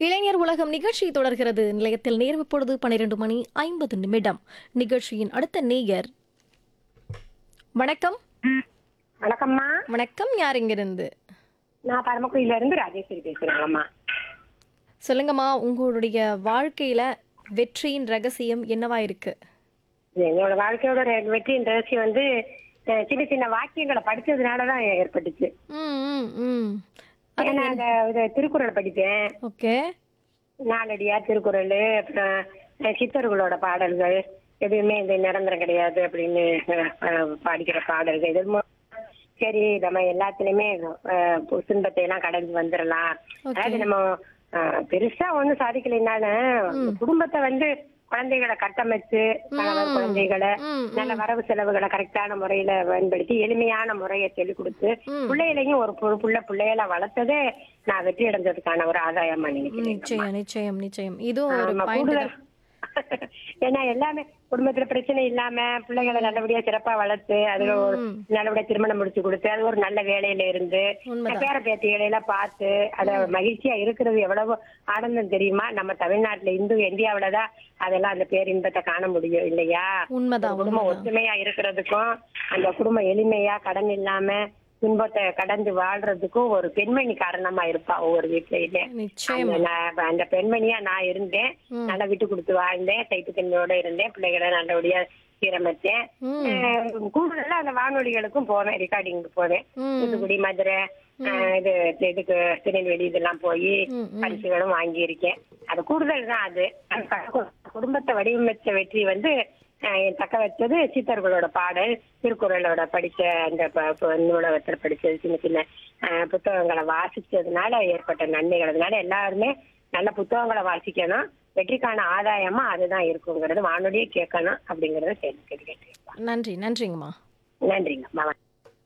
இளைஞர் உலகம் நிகழ்ச்சி தொடர்கிறது நிலையத்தில் நேர்வு பொழுது பன்னிரண்டு மணி ஐம்பது நிமிடம் நிகழ்ச்சியின் அடுத்த நேயர் வணக்கம் வணக்கம்மா வணக்கம் யார் இங்கிருந்து நான் பரமக்குடியில இருந்து ராஜேஸ்வரி பேசுறேங்கம்மா சொல்லுங்கம்மா உங்களுடைய வாழ்க்கையில வெற்றியின் ரகசியம் என்னவா இருக்கு என்னோட வாழ்க்கையோட ரெ- வெற்றியின் ரகசியம் வந்து அஹ், சின்ன சின்ன வாக்கியங்களை படிச்சதுனாலதான் ஏற்பட்டுச்சு ம் ம் ம் ஏன்னா அந்த இது திருக்குறள் படிப்பேன் ஓகே நாலடியா திருக்குறள் அப்புறம் அஹ், சித்தர்களோட பாடல்கள் எதுவுமே இந்த நிரந்தரம் கிடையாது அப்படின்னு அஹ், அஹ், படிக்கிற பாடல்கள் இது மூ- சரி நம்ம எல்லாத்துலயுமே அஹ், துன்பத்தை எல்லாம் கடந்து வந்துடலாம் அதாவது நம்ம அஹ், பெருசா ஒண்ணும் சாதிக்கலைனாலும் குடும்பத்தை வந்து குழந்தைகளை கட்டமைச்சு கணவர் குழந்தைகளை ம் நல்ல வரவு செலவுகளை கரெக்டான முறையில பயன்படுத்தி எளிமையான முறையை சொல்லிக் கொடுத்து பிள்ளைகளையும் ஒரு பு- புள்ள பிள்ளைகளை வளர்த்ததே நான் வெற்றி அடைஞ்சதுக்கான ஒரு ஆதாயமா நினைக்கிறேன் நிச்சயம் நிச்சயம் நிச்சயம் இதுவும் ஒரு ஆமா, பாயிண்ட் கூடுதல் ஏன்னா எல்லாமே குடும்பத்துல பிரச்சனை இல்லாம பிள்ளைகளை நல்லபடியா சிறப்பா வளர்த்து அதுல ஒரு நல்லபடியா திருமணம் முடிச்சு கொடுத்து அது ஒரு நல்ல வேலையில இருந்து உண்மைதான். பேர பேத்திகளை எல்லாம் பார்த்து அத மகிழ்ச்சியா இருக்கிறது எவ்வளவு ஆனந்தம் தெரியுமா நம்ம தமிழ்நாட்டுல இந்து இந்தியாவிலதான் அதெல்லாம் அந்த பேரின்பத்தை காண முடியும் இல்லையா உண்மைதான் குடும்பம் உண்மைதான் ஒற்றுமையா இருக்கிறதுக்கும் அந்த குடும்பம் எளிமையா கடன் இல்லாம துன்பத்தை கடந்து வாழ்றதுக்கும் ஒரு பெண்மணி காரணமா இருப்பா ஒவ்வொரு வீட்லயுமே நிச்சயம் அந்த நான் அந்த பெண்மணியா நான் இருந்தேன் நல்லா விட்டு கொடுத்து வாழ்ந்தேன் தைப்புத்தன்மையோட இருந்தேன் பிள்ளைகளை நல்லபடியா சீரமைச்சேன் ம். அஹ் கூடுதலா அந்த வானொலிகளுக்கும் போவேன் ரெக்கார்டிங்க்கு போவேன் ம். தூத்துக்குடி மதுரை அஹ் இது இதுக்கு திருநெல்வேலி இதெல்லாம் போய் ம், பரிசுகளும் வாங்கியிருக்கேன் அது கூடுதல் தான் அது அந்த கு- குடும்பத்தை வடிவமைச்ச வெற்றி வந்து அஹ், என் தக்க வச்சது சித்தர்களோட பாடல் திருக்குறளோட படிச்ச அந்த ப- ப- நூலகத்துல படிச்சது சின்ன சின்ன அஹ், புத்தகங்களை வாசிச்சதுனால ஏற்பட்ட நன்மைகள் அதனால எல்லாருமே நல்ல புத்தகங்களை வாசிக்கணும் வெற்றிக்கான ஆதாயமா அதுதான் இருக்குங்கிறது வானொலியே கேட்கணும் அப்படிங்கறத சேர்ந்து கேட்டுக்கிட்டேன் நன்றி நன்றிங்கம்மா நன்றிங்க மாமா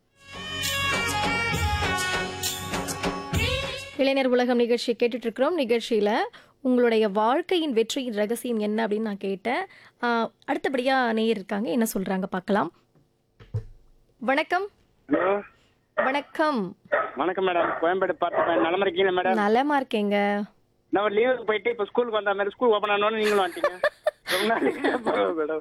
இளைஞர் உலகம் நிகழ்ச்சி கேட்டுட்டு இருக்கிறோம் நிகழ்ச்சியில உங்களுடைய வாழ்க்கையின் வெற்றியின் ரகசியம் என்ன அப்படின்னு நான் கேட்டேன் ஆஹ், அடுத்தபடியா நேயர் இருக்காங்க என்ன சொல்றாங்க பார்க்கலாம் வணக்கம் ஹலோ வணக்கம் வணக்கம் மேடம் கோயம்பேடு பார்த்து நலமா இருக்கீங்களா மேடம் நலமா இருக்கேங்க நான் ஒரு லீவுக்கு போயிட்டு இப்போ ஸ்கூலுக்கு வந்த மாதிரி ஸ்கூல் ஓப்பன் ஆனோன்னு நீங்களும் வந்துட்டீங்க ரொம்ப நாளைக்கு அப்புறம் மேடம்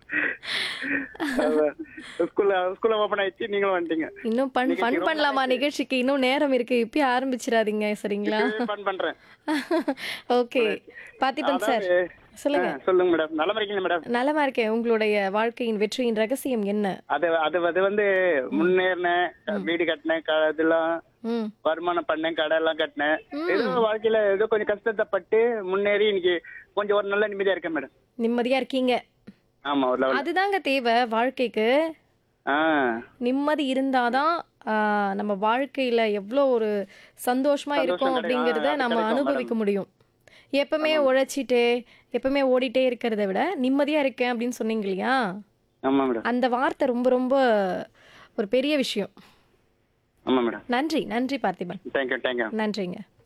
ஸ்கூல்ல ஸ்கூல்ல ஓப்பன் ஆயிடுச்சு நீங்களும் வந்துட்டீங்க இன்னும் பண் ஃபன் பண்ணலாமா நிகழ்ச்சிக்கு இன்னும் நேரம் இருக்கு இப்பயே ஆரம்பிச்சிடாதீங்க சரிங்களா ஃபன் பண்றேன் ஓகே பார்த்திபன் சார் அதாவது, சொல்லுங்க ஆ, சொல்லுங்க மேடம் நலமா இருக்கீங்களா மேடம் நலமா இருக்கேன் உங்களுடைய வாழ்க்கையின் வெற்றியின் ரகசியம் என்ன அது அது அது வந்து முன்னேறினேன் வீடு கட்டினேன் க- இதெல்லாம் ம் வருமானம் பண்ணேன் கடை எல்லாம் கட்டினேன் ஏதோ வாழ்க்கையில ஏதோ கொஞ்சம் கஷ்டத்தை பட்டு முன்னேறி இன்னைக்கு கொஞ்சம் ஒரு நல்ல நிம்மதியா இருக்கேன் மேடம் நிம்மதியா இருக்கீங்க ஆமா ஒரு லெவல் அதுதாங்க தேவை வாழ்க்கைக்கு ஆ நிம்மதி இருந்தாதான் ஆஹ், நம்ம வாழ்க்கையில எவ்வளோ ஒரு சந்தோஷமா இருக்கும் கிடைக்கும். அப்படிங்கிறத ஆ, அது நம்ம கிடைக்கும் அனுபவிக்க முடியும் எப்பவுமே உழைச்சிட்டு எப்பவுமே ஓடிட்டே இருக்கிறத விட நிம்மதியா இருக்கேன் அப்படின்னு சொன்னீங்க இல்லையா ஆமா மேடம் அந்த வார்த்தை ரொம்ப ரொம்ப ஒரு பெரிய விஷயம் ஆமா மேடம் நன்றி நன்றி பார்த்திபன் தேங்க்யூ தேங்க்யூ நன்றிங்க